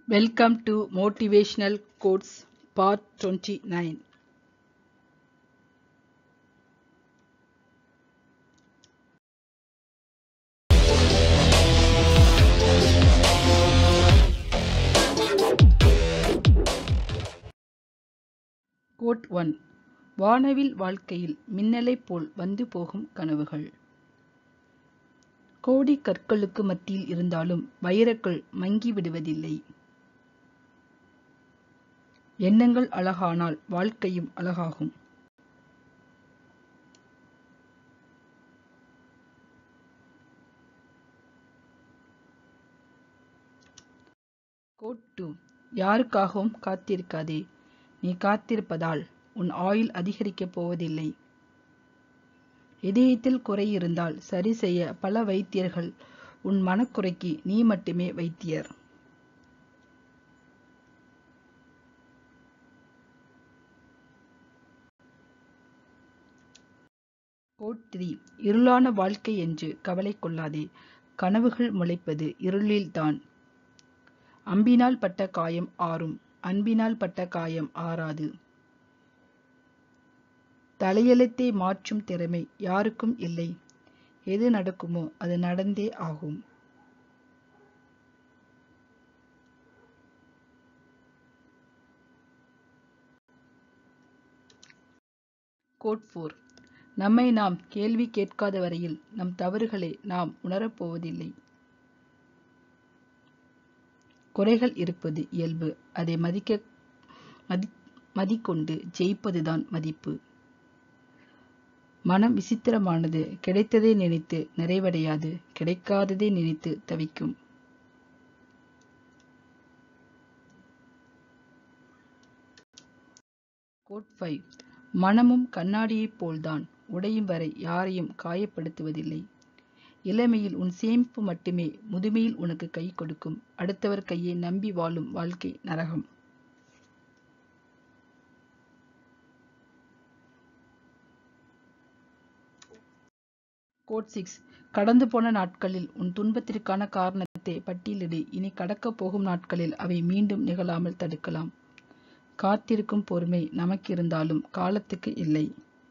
Welcome to Motivational Quotes Part 29. Quote 1 வானவில் வாழ்க்கையில் மின்னலைப் போல் வந்து போகும் கனவுகள் கோடி கற்களுக்கு மத்தியில் இருந்தாலும் வைரக்கல் மங்கி விடுவதில்லை எண்ணங்கள் அழகானால் வாழ்க்கையும் அழகாகும் கோட் டூ யாருக்காகவும் காத்திருக்காதே நீ காத்திருப்பதால் உன் ஆயுள் அதிகரிக்கப் போவதில்லை இதயத்தில் குறை இருந்தால் சரி செய்ய பல வைத்தியர்கள் உன் மனக்குறைக்கு நீ மட்டுமே வைத்தியர் கோட் த்ரீ இருளான வாழ்க்கை என்று கவலை கொள்ளாதே கனவுகள் முளைப்பது இருளில்தான் அம்பினால் பட்ட காயம் ஆறும் அன்பினால் பட்ட காயம் ஆறாது தலையெழுத்தை மாற்றும் திறமை யாருக்கும் இல்லை எது நடக்குமோ அது நடந்தே ஆகும் கோட் ஃபோர் நம்மை நாம் கேள்வி கேட்காத வரையில் நம் தவறுகளை நாம் உணரப்போவதில்லை குறைகள் இருப்பது இயல்பு அதை மதிக்க மதி மதிக்கொண்டு ஜெயிப்பதுதான் மதிப்பு மனம் விசித்திரமானது கிடைத்ததை நினைத்து நிறைவடையாது கிடைக்காததை நினைத்து தவிக்கும் கோட் ஃபைவ் மனமும் கண்ணாடியைப் போல்தான் உடையும் வரை யாரையும் காயப்படுத்துவதில்லை இளமையில் உன் சேமிப்பு மட்டுமே முதுமையில் உனக்கு கை கொடுக்கும் அடுத்தவர் கையை நம்பி வாழும் வாழ்க்கை நரகம் கோட் சிக்ஸ் கடந்து போன நாட்களில் உன் துன்பத்திற்கான காரணத்தை பட்டியலிடு இனி கடக்கப் போகும் நாட்களில் அவை மீண்டும் நிகழாமல் தடுக்கலாம் காத்திருக்கும் பொறுமை நமக்கு இருந்தாலும் காலத்துக்கு இல்லை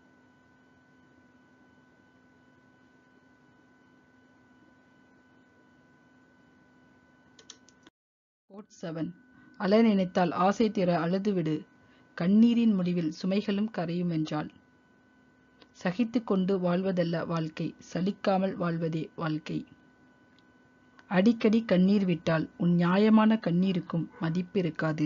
கோட் செவன் அழ நினைத்தால் ஆசை தீர அழுதுவிடு கண்ணீரின் முடிவில் சுமைகளும் கரையும் என்றாள் சகித்து கொண்டு வாழ்வதல்ல வாழ்க்கை சலிக்காமல் வாழ்வதே வாழ்க்கை அடிக்கடி கண்ணீர் விட்டால் உன் நியாயமான கண்ணீருக்கும் மதிப்பு இருக்காது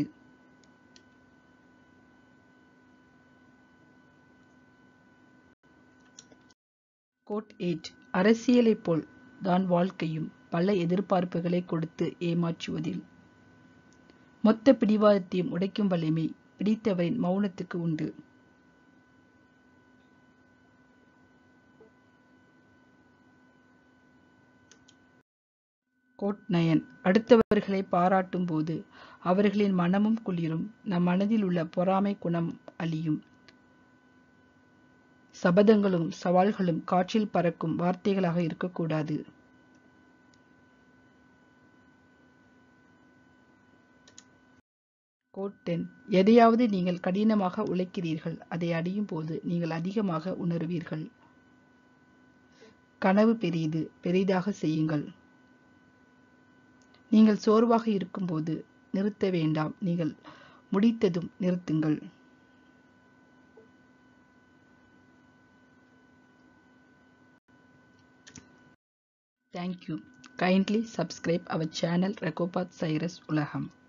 கோட் எயிட் அரசியலைப் போல் தான் வாழ்க்கையும் பல எதிர்பார்ப்புகளை கொடுத்து ஏமாற்றுவதில் மொத்த பிடிவாதத்தையும் உடைக்கும் வலிமை பிடித்தவரின் மௌனத்துக்கு உண்டு கோட் நயன் அடுத்தவர்களை பாராட்டும் போது அவர்களின் மனமும் குளிரும் நம் மனதில் உள்ள பொறாமை குணம் அழியும் சபதங்களும் சவால்களும் காற்றில் பறக்கும் வார்த்தைகளாக இருக்கக்கூடாது கோட் டென் எதையாவது நீங்கள் கடினமாக உழைக்கிறீர்கள் அதை அடையும் போது நீங்கள் அதிகமாக உணர்வீர்கள் கனவு பெரியது பெரிதாக செய்யுங்கள் நீங்கள் சோர்வாக இருக்கும்போது நிறுத்த வேண்டாம் நீங்கள் முடித்ததும் நிறுத்துங்கள் Thank you. Kindly subscribe our channel Rekopath Cyrus Ulaham.